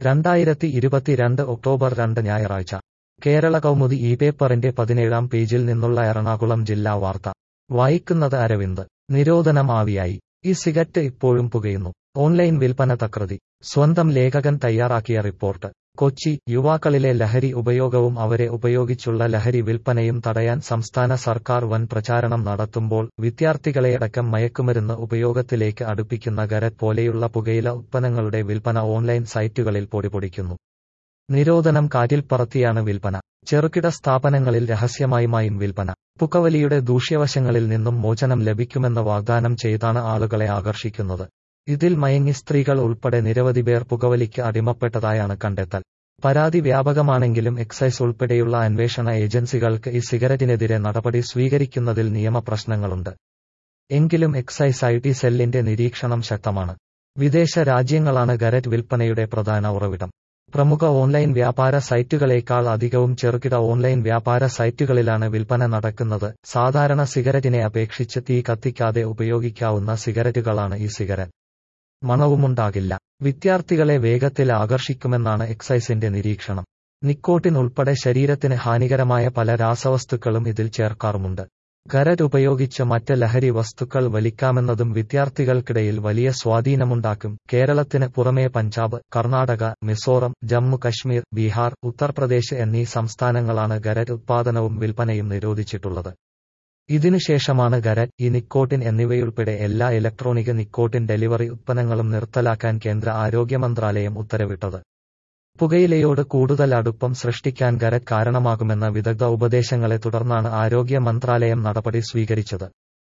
രണ്ടായിരത്തി ഇരുപത്തിരണ്ട് ഒക്ടോബർ രണ്ട് ഞായറാഴ്ച കേരള കൗമുദി ഈ പേപ്പറിന്റെ പതിനേഴാം പേജിൽ നിന്നുള്ള എറണാകുളം ജില്ലാ വാർത്ത വായിക്കുന്നത് അരവിന്ദ് നിരോധനം ആവിയായി ഈ സിഗരറ്റ് ഇപ്പോഴും പുകയുന്നു ഓൺലൈൻ വിൽപ്പന തകൃതി സ്വന്തം ലേഖകൻ തയ്യാറാക്കിയ റിപ്പോർട്ട് കൊച്ചി യുവാക്കളിലെ ലഹരി ഉപയോഗവും അവരെ ഉപയോഗിച്ചുള്ള ലഹരി വിൽപ്പനയും തടയാൻ സംസ്ഥാന സർക്കാർ വൻ പ്രചാരണം നടത്തുമ്പോൾ വിദ്യാർത്ഥികളെയടക്കം മയക്കുമരുന്ന് ഉപയോഗത്തിലേക്ക് അടുപ്പിക്കുന്ന ഗരറ്റ് പോലെയുള്ള പുകയില ഉത്പന്നങ്ങളുടെ വിൽപ്പന ഓൺലൈൻ സൈറ്റുകളിൽ പൊടിപൊടിക്കുന്നു നിരോധനം കാറ്റിൽ പറത്തിയാണ് വിൽപ്പന ചെറുകിട സ്ഥാപനങ്ങളിൽ രഹസ്യമായുമായും വിൽപ്പന പുകവലിയുടെ ദൂഷ്യവശങ്ങളിൽ നിന്നും മോചനം ലഭിക്കുമെന്ന് വാഗ്ദാനം ചെയ്താണ് ആളുകളെ ആകർഷിക്കുന്നത് ഇതിൽ മയങ്ങി സ്ത്രീകൾ ഉൾപ്പെടെ നിരവധി പേർ പുകവലിക്ക് അടിമപ്പെട്ടതായാണ് കണ്ടെത്തൽ പരാതി വ്യാപകമാണെങ്കിലും എക്സൈസ് ഉൾപ്പെടെയുള്ള അന്വേഷണ ഏജൻസികൾക്ക് ഈ സിഗരറ്റിനെതിരെ നടപടി സ്വീകരിക്കുന്നതിൽ നിയമപ്രശ്നങ്ങളുണ്ട് എങ്കിലും എക്സൈസ് ഐ ടി സെല്ലിന്റെ നിരീക്ഷണം ശക്തമാണ് വിദേശ രാജ്യങ്ങളാണ് ഗരറ്റ് വിൽപ്പനയുടെ പ്രധാന ഉറവിടം പ്രമുഖ ഓൺലൈൻ വ്യാപാര സൈറ്റുകളേക്കാൾ അധികവും ചെറുകിട ഓൺലൈൻ വ്യാപാര സൈറ്റുകളിലാണ് വിൽപ്പന നടക്കുന്നത് സാധാരണ സിഗരറ്റിനെ അപേക്ഷിച്ച് തീ കത്തിക്കാതെ ഉപയോഗിക്കാവുന്ന സിഗരറ്റുകളാണ് ഈ സിഗരറ്റ് മണവുമുണ്ടാകില്ല വിദ്യാർത്ഥികളെ വേഗത്തിൽ ആകർഷിക്കുമെന്നാണ് എക്സൈസിന്റെ നിരീക്ഷണം നിക്കോട്ടിൻ ഉൾപ്പെടെ ശരീരത്തിന് ഹാനികരമായ പല രാസവസ്തുക്കളും ഇതിൽ ചേർക്കാറുമുണ്ട് ഗരറ്റ് ഉപയോഗിച്ച് മറ്റ് ലഹരി വസ്തുക്കൾ വലിക്കാമെന്നതും വിദ്യാർത്ഥികൾക്കിടയിൽ വലിയ സ്വാധീനമുണ്ടാക്കും കേരളത്തിന് പുറമേ പഞ്ചാബ് കർണാടക മിസോറം ജമ്മു കശ്മീർ ബീഹാർ ഉത്തർപ്രദേശ് എന്നീ സംസ്ഥാനങ്ങളാണ് ഗരറ്റ് ഉത്പാദനവും വിൽപ്പനയും നിരോധിച്ചിട്ടുള്ളത് ഇതിനുശേഷമാണ് ഗരറ്റ് ഈ നിക്കോട്ടിൻ എന്നിവയുൾപ്പെടെ എല്ലാ ഇലക്ട്രോണിക് നിക്കോട്ടിൻ ഡെലിവറി ഉത്പന്നങ്ങളും നിർത്തലാക്കാൻ കേന്ദ്ര ആരോഗ്യ മന്ത്രാലയം ഉത്തരവിട്ടത് പുകയിലയോട് കൂടുതൽ അടുപ്പം സൃഷ്ടിക്കാൻ ഗരറ്റ് കാരണമാകുമെന്ന വിദഗ്ധ ഉപദേശങ്ങളെ തുടർന്നാണ് ആരോഗ്യ മന്ത്രാലയം നടപടി സ്വീകരിച്ചത്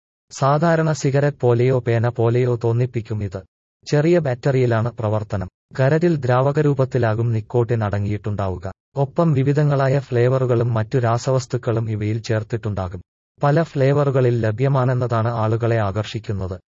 സാധാരണ സിഗരറ്റ് പോലെയോ പേന പോലെയോ തോന്നിപ്പിക്കും ഇത് ചെറിയ ബാറ്ററിയിലാണ് പ്രവർത്തനം ഗരറ്റിൽ ദ്രാവകരൂപത്തിലാകും നിക്കോട്ടിൻ അടങ്ങിയിട്ടുണ്ടാവുക ഒപ്പം വിവിധങ്ങളായ ഫ്ലേവറുകളും മറ്റു രാസവസ്തുക്കളും ഇവയിൽ ചേർത്തിട്ടുണ്ടാകും പല ഫ്ലേവറുകളിൽ ലഭ്യമാണെന്നതാണ് ആളുകളെ ആകർഷിക്കുന്നത്